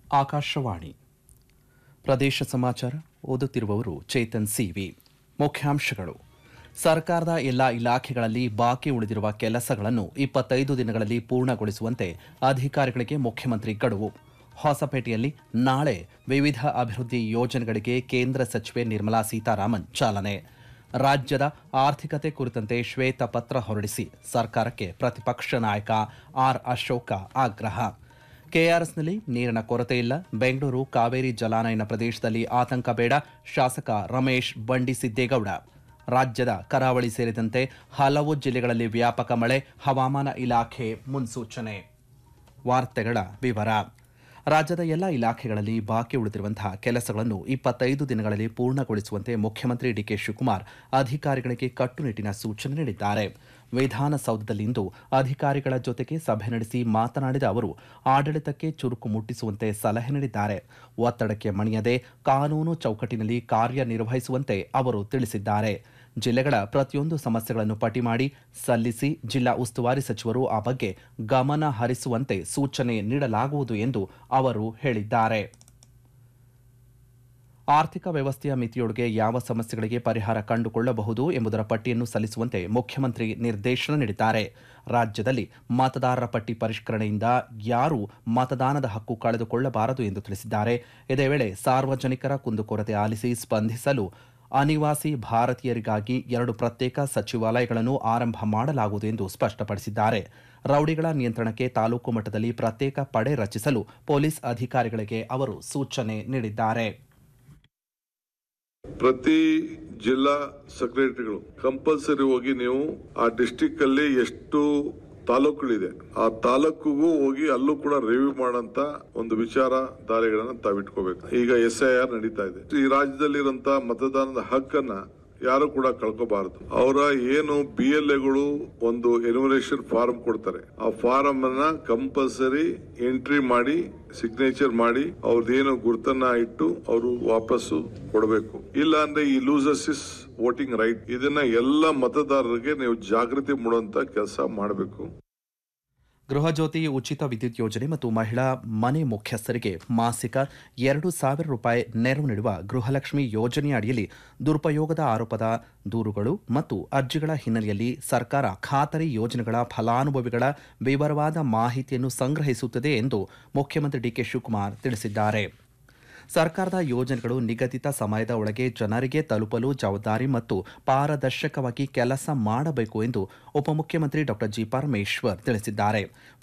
ಆಕಾಶವಾಣಿ ಪ್ರದೇಶ ಸಮಾಚಾರ ಓದುತ್ತಿರುವವರು ಚೇತನ್ ಸಿವಿ ಮುಖ್ಯಾಂಶಗಳು ಸರ್ಕಾರದ ಎಲ್ಲ ಇಲಾಖೆಗಳಲ್ಲಿ ಬಾಕಿ ಉಳಿದಿರುವ ಕೆಲಸಗಳನ್ನು ಇಪ್ಪತ್ತೈದು ದಿನಗಳಲ್ಲಿ ಪೂರ್ಣಗೊಳಿಸುವಂತೆ ಅಧಿಕಾರಿಗಳಿಗೆ ಮುಖ್ಯಮಂತ್ರಿ ಗಡುವು ಹೊಸಪೇಟೆಯಲ್ಲಿ ನಾಳೆ ವಿವಿಧ ಅಭಿವೃದ್ಧಿ ಯೋಜನೆಗಳಿಗೆ ಕೇಂದ್ರ ಸಚಿವೆ ನಿರ್ಮಲಾ ಸೀತಾರಾಮನ್ ಚಾಲನೆ ರಾಜ್ಯದ ಆರ್ಥಿಕತೆ ಕುರಿತಂತೆ ಶ್ವೇತಪತ್ರ ಹೊರಡಿಸಿ ಸರ್ಕಾರಕ್ಕೆ ಪ್ರತಿಪಕ್ಷ ನಾಯಕ ಆರ್ ಅಶೋಕ ಆಗ್ರಹ ಕೆಆರ್ಎಸ್ನಲ್ಲಿ ನೀರಿನ ಕೊರತೆ ಇಲ್ಲ ಬೆಂಗಳೂರು ಕಾವೇರಿ ಜಲಾನಯನ ಪ್ರದೇಶದಲ್ಲಿ ಆತಂಕ ಬೇಡ ಶಾಸಕ ರಮೇಶ್ ಬಂಡಿಸಿದ್ದೇಗೌಡ ರಾಜ್ಯದ ಕರಾವಳಿ ಸೇರಿದಂತೆ ಹಲವು ಜಿಲ್ಲೆಗಳಲ್ಲಿ ವ್ಯಾಪಕ ಮಳೆ ಹವಾಮಾನ ಇಲಾಖೆ ಮುನ್ಸೂಚನೆ ವಾರ್ತೆಗಳ ವಿವರ ರಾಜ್ಯದ ಎಲ್ಲ ಇಲಾಖೆಗಳಲ್ಲಿ ಬಾಕಿ ಉಳಿದಿರುವಂತಹ ಕೆಲಸಗಳನ್ನು ಇಪ್ಪತ್ತೈದು ದಿನಗಳಲ್ಲಿ ಪೂರ್ಣಗೊಳಿಸುವಂತೆ ಮುಖ್ಯಮಂತ್ರಿ ಡಿಕೆ ಶಿವಕುಮಾರ್ ಅಧಿಕಾರಿಗಳಿಗೆ ಕಟ್ಟುನಿಟ್ಟಿನ ಸೂಚನೆ ನೀಡಿದ್ದಾರೆ ವಿಧಾನಸೌಧದಲ್ಲಿಂದು ಅಧಿಕಾರಿಗಳ ಜೊತೆಗೆ ಸಭೆ ನಡೆಸಿ ಮಾತನಾಡಿದ ಅವರು ಆಡಳಿತಕ್ಕೆ ಚುರುಕು ಮುಟ್ಟಿಸುವಂತೆ ಸಲಹೆ ನೀಡಿದ್ದಾರೆ ಒತ್ತಡಕ್ಕೆ ಮಣಿಯದೆ ಕಾನೂನು ಚೌಕಟ್ಟಿನಲ್ಲಿ ಕಾರ್ಯನಿರ್ವಹಿಸುವಂತೆ ಅವರು ತಿಳಿಸಿದ್ದಾರೆ ಜಿಲ್ಲೆಗಳ ಪ್ರತಿಯೊಂದು ಸಮಸ್ಯೆಗಳನ್ನು ಪಟ್ಟಿ ಮಾಡಿ ಸಲ್ಲಿಸಿ ಜಿಲ್ಲಾ ಉಸ್ತುವಾರಿ ಸಚಿವರು ಆ ಬಗ್ಗೆ ಗಮನ ಹರಿಸುವಂತೆ ಸೂಚನೆ ನೀಡಲಾಗುವುದು ಎಂದು ಅವರು ಹೇಳಿದ್ದಾರೆ ಆರ್ಥಿಕ ವ್ಯವಸ್ಥೆಯ ಮಿತಿಯೊಳಗೆ ಯಾವ ಸಮಸ್ಯೆಗಳಿಗೆ ಪರಿಹಾರ ಕಂಡುಕೊಳ್ಳಬಹುದು ಎಂಬುದರ ಪಟ್ಟಿಯನ್ನು ಸಲ್ಲಿಸುವಂತೆ ಮುಖ್ಯಮಂತ್ರಿ ನಿರ್ದೇಶನ ನೀಡಿದ್ದಾರೆ ರಾಜ್ಯದಲ್ಲಿ ಮತದಾರರ ಪಟ್ಟಿ ಪರಿಷ್ಕರಣೆಯಿಂದ ಯಾರೂ ಮತದಾನದ ಹಕ್ಕು ಕಳೆದುಕೊಳ್ಳಬಾರದು ಎಂದು ತಿಳಿಸಿದ್ದಾರೆ ಇದೇ ವೇಳೆ ಸಾರ್ವಜನಿಕರ ಕುಂದುಕೊರತೆ ಆಲಿಸಿ ಸ್ಪಂದಿಸಲು ಅನಿವಾಸಿ ಭಾರತೀಯರಿಗಾಗಿ ಎರಡು ಪ್ರತ್ಯೇಕ ಸಚಿವಾಲಯಗಳನ್ನು ಆರಂಭ ಮಾಡಲಾಗುವುದು ಎಂದು ಸ್ಪಷ್ಟಪಡಿಸಿದ್ದಾರೆ ರೌಡಿಗಳ ನಿಯಂತ್ರಣಕ್ಕೆ ತಾಲೂಕು ಮಟ್ಟದಲ್ಲಿ ಪ್ರತ್ಯೇಕ ಪಡೆ ರಚಿಸಲು ಪೊಲೀಸ್ ಅಧಿಕಾರಿಗಳಿಗೆ ಅವರು ಸೂಚನೆ ನೀಡಿದ್ದಾರೆ ಪ್ರತಿ ಜಿಲ್ಲಾ ಸೆಕ್ರೆಟರಿಗಳು ಕಂಪಲ್ಸರಿ ಹೋಗಿ ನೀವು ಆ ಡಿಸ್ಟಿಕ್ ಅಲ್ಲಿ ಎಷ್ಟು ತಾಲೂಕುಗಳಿದೆ ಆ ತಾಲೂಕಿಗೂ ಹೋಗಿ ಅಲ್ಲೂ ಕೂಡ ರಿವ್ಯೂ ಮಾಡಂತ ಒಂದು ವಿಚಾರ ದಾರಿಗಳನ್ನ ತಾವಿಟ್ಕೋಬೇಕು ಈಗ ಎಸ್ ಐ ಆರ್ ನಡೀತಾ ಇದೆ ಈ ರಾಜ್ಯದಲ್ಲಿರುವಂತ ಮತದಾನದ ಹಕ್ಕನ್ನ ಯಾರು ಕೂಡ ಕಳ್ಕೋಬಾರದು ಅವರ ಏನು ಬಿ ಎಲ್ ಎಗಳು ಒಂದು ಎನ್ಯುಮರೇಷನ್ ಫಾರ್ಮ್ ಕೊಡ್ತಾರೆ ಆ ಫಾರಂ ಅನ್ನ ಕಂಪಲ್ಸರಿ ಎಂಟ್ರಿ ಮಾಡಿ ಸಿಗ್ನೇಚರ್ ಮಾಡಿ ಅವ್ರದ್ದೇನು ಗುರ್ತನ್ನ ಇಟ್ಟು ಅವರು ವಾಪಸ್ಸು ಕೊಡಬೇಕು ಇಲ್ಲ ಅಂದ್ರೆ ಈ ಲೂಸಸ್ ಇಸ್ ವೋಟಿಂಗ್ ರೈಟ್ ಇದನ್ನ ಎಲ್ಲ ಮತದಾರರಿಗೆ ನೀವು ಜಾಗೃತಿ ಮೂಡುವಂತ ಕೆಲಸ ಮಾಡಬೇಕು ಗೃಹಜ್ಯೋತಿ ಉಚಿತ ವಿದ್ಯುತ್ ಯೋಜನೆ ಮತ್ತು ಮಹಿಳಾ ಮನೆ ಮುಖ್ಯಸ್ಥರಿಗೆ ಮಾಸಿಕ ಎರಡು ಸಾವಿರ ರೂಪಾಯಿ ನೆರವು ನೀಡುವ ಗೃಹಲಕ್ಷ್ಮಿ ಯೋಜನೆಯ ಅಡಿಯಲ್ಲಿ ದುರುಪಯೋಗದ ಆರೋಪದ ದೂರುಗಳು ಮತ್ತು ಅರ್ಜಿಗಳ ಹಿನ್ನೆಲೆಯಲ್ಲಿ ಸರ್ಕಾರ ಖಾತರಿ ಯೋಜನೆಗಳ ಫಲಾನುಭವಿಗಳ ವಿವರವಾದ ಮಾಹಿತಿಯನ್ನು ಸಂಗ್ರಹಿಸುತ್ತದೆ ಎಂದು ಮುಖ್ಯಮಂತ್ರಿ ಡಿಕೆ ಶಿವಕುಮಾರ್ ತಿಳಿಸಿದ್ದಾರೆ ಸರ್ಕಾರದ ಯೋಜನೆಗಳು ನಿಗದಿತ ಸಮಯದ ಒಳಗೆ ಜನರಿಗೆ ತಲುಪಲು ಜವಾಬ್ದಾರಿ ಮತ್ತು ಪಾರದರ್ಶಕವಾಗಿ ಕೆಲಸ ಮಾಡಬೇಕು ಎಂದು ಉಪಮುಖ್ಯಮಂತ್ರಿ ಡಾ ಜಿ ಪರಮೇಶ್ವರ್ ತಿಳಿಸಿದ್ದಾರೆ